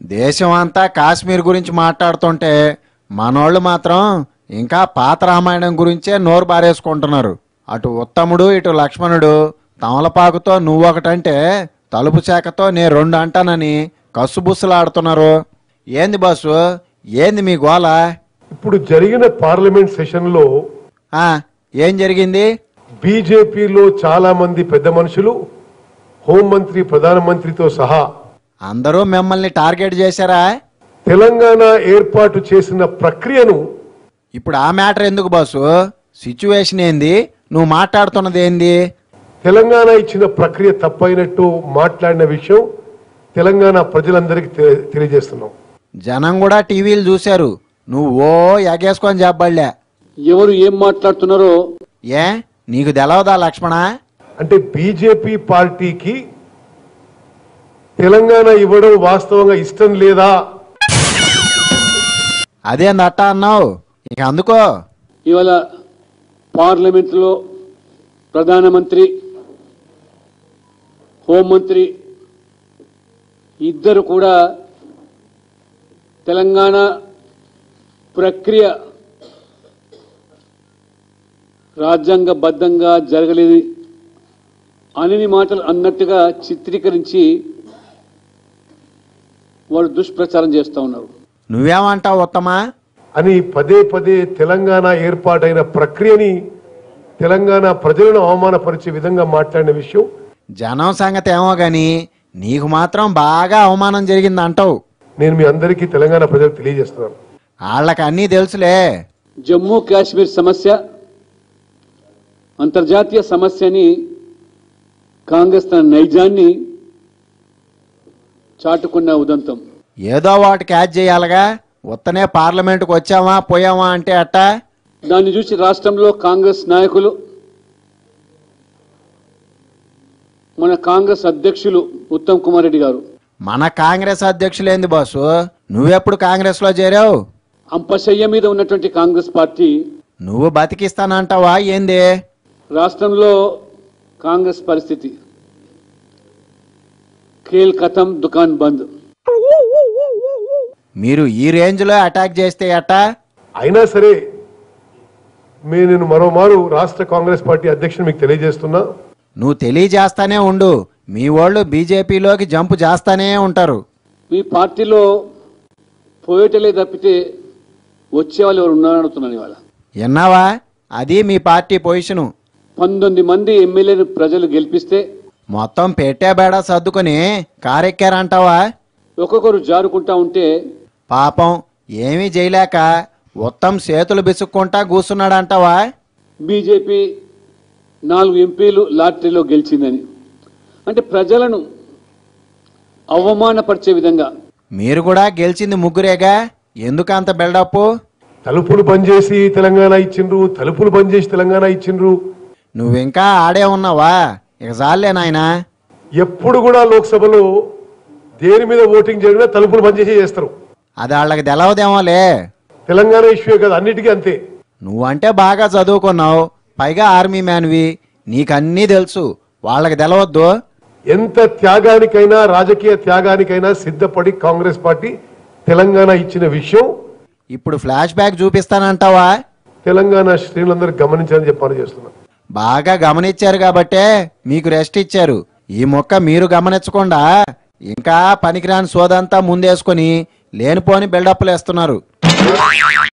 దేశం అంతా కాశ్మీర్ గురించి మాట్లాడుతుంటే మనోళ్ళు మాత్రం ఇంకా పాత రామాయణం గురించే నోరు బారేసుకుంటున్నారు అటు ఉత్తముడు ఇటు లక్ష్మణుడు తమలపాకుతో నువ్వొకటంటే తలుపు శాఖతో నే రెండు అంటానని కస్సుబుస్సులాడుతున్నారు ఏంది బాసు ఏంది మీ గోల ఇప్పుడు జరిగిన పార్లమెంట్ సెషన్లో ఆ, ఏం జరిగింది బీజేపీలో చాలా మంది పెద్ద మనుషులు హోంమంత్రి ప్రధానమంత్రితో సహా అందరూ మిమ్మల్ని టార్గెట్ చేశారా తెలంగాణ ఏర్పాటు చేసిన ప్రక్రియను ఇప్పుడు ఆ మ్యాటర్ ఎందుకు బాసు సిచ్యువేషన్ ఏంది నువ్వు మాట్లాడుతున్నది ఏంది తెలంగాణ ఇచ్చిన ప్రక్రియ తప్పైనట్టు మాట్లాడిన విషయం తెలంగాణ ప్రజలందరికీ తె- తెలియజేస్తున్నాం జనం కూడా టీవీలు చూశారు నువ్వు ఓ ఎగేసుకొని చెప్పబడలే ఎవరు ఏం మాట్లాడుతున్నారో ఏ నీకు తెలవదా లక్ష్మణ అంటే బీజేపీ పార్టీకి తెలంగాణ ఇవ్వడం వాస్తవంగా ఇష్టం లేదా అదేందట్ట అన్నావు ఇక అందుకో ఇవాళ పార్లమెంట్లో ప్రధానమంత్రి హోంమంత్రి ఇద్దరు కూడా తెలంగాణ ప్రక్రియ రాజ్యాంగబద్ధంగా జరగలేదు అని మాటలు అన్నట్టుగా చిత్రీకరించి వాళ్ళు దుష్ప్రచారం చేస్తూ ఉన్నారు నువ్వేమంటావు ఉత్తమా అని పదే పదే తెలంగాణ ఏర్పాటైన ప్రక్రియని తెలంగాణ ప్రజలను అవమానపరిచే విధంగా మాట్లాడిన విషయం జనం సంగతి ఏమో గాని నీకు మాత్రం బాగా అవమానం జరిగింది అంటావు నేను మీ అందరికీ తెలంగాణ ప్రజలకు తెలియజేస్తున్నాను వాళ్ళకి అన్నీ తెలుసులే జమ్మూ కాశ్మీర్ సమస్య అంతర్జాతీయ సమస్యని కాంగ్రెస్ తన నైజాన్ని చాటుకున్న ఉదంతం ఏదో వాటి క్యాచ్ చేయాలిగా ఉత్తనే పార్లమెంటుకు వచ్చావా పోయావా అంటే అట్టా దాన్ని చూసి రాష్ట్రంలో కాంగ్రెస్ నాయకులు మన కాంగ్రెస్ అధ్యక్షులు ఉత్తమ్ కుమార్ రెడ్డి గారు మన కాంగ్రెస్ అధ్యక్షులేంది బాసు నువ్వెప్పుడు కాంగ్రెస్ లో చేరావు అంపశయ్య మీద ఉన్నటువంటి కాంగ్రెస్ పార్టీ నువ్వు బతికిస్తానంటావా ఏంది రాష్ట్రంలో కాంగ్రెస్ పరిస్థితి ఖేల్ కథం దుకాన్ బంద్ మీరు ఈ రేంజ్ లో అటాక్ చేస్తే అట్టా అయినా సరే మీ నేను మరోమారు రాష్ట్ర కాంగ్రెస్ పార్టీ అధ్యక్షుడు మీకు తెలియజేస్తున్నా నువ్వు తెలియజేస్తానే ఉండు మీ వాళ్ళు బీజేపీలోకి జంప్ చేస్తానే ఉంటారు మీ పార్టీలో పోయేటలే తప్పితే వచ్చేవాళ్ళు ఎవరు ఉన్నారని అడుగుతున్నాను ఇవాళ విన్నావా అది మీ పార్టీ పొజిషను పంతొమ్మిది మంది ఎమ్మెల్యేలు ప్రజలు గెలిపిస్తే మొత్తం పెట్టే బేడా సర్దుకొని కారెక్కారంటావా ఒక్కొక్కరు జారుకుంటా ఉంటే పాపం ఏమీ చేయలేక ఉత్తమ్ చేతులు బిసుక్కుంటా కూర్చున్నాడంటావా బీజేపీ నాలుగు ఎంపీలు లాటరీలో గెలిచిందని అంటే ప్రజలను అవమానపరిచే విధంగా మీరు కూడా గెలిచింది ముగ్గురేగా ఎందుకు అంత బిల్డప్ తలుపులు బంద్ చేసి తెలంగాణ ఇచ్చిండ్రు తలుపులు బంద్ చేసి తెలంగాణ ఇచ్చిండ్రు నువ్వింకా ఆడే ఉన్నావా ఇక చాలే నాయనా ఎప్పుడు కూడా లోక్సభలో దేని మీద ఓటింగ్ జరిగినా తలుపులు బంద్ చేసి చేస్తారు అది వాళ్ళకి తెలవదేమోలే తెలంగాణ ఇష్యూ కదా అన్నిటికీ అంతే నువ్వంటే బాగా చదువుకున్నావు పైగా ఆర్మీ మ్యాన్వి నీకన్నీ తెలుసు వాళ్ళకి తెలవద్దు ఎంత త్యాగానికైనా రాజకీయ త్యాగానికైనా సిద్ధపడి కాంగ్రెస్ పార్టీ తెలంగాణ ఇచ్చిన విషయం ఇప్పుడు ఫ్లాష్ బ్యాక్ చూపిస్తానంటావా తెలంగాణ శ్రేణులందరూ గమనించాలని చెప్పాలని చేస్తున్నా బాగా గమనించారు కాబట్టే మీకు రెస్ట్ ఇచ్చారు ఈ మొక్క మీరు గమనించకుండా ఇంకా పనికిరాని సోదంతా ముందేసుకొని లేనిపోని బిల్డప్లు వేస్తున్నారు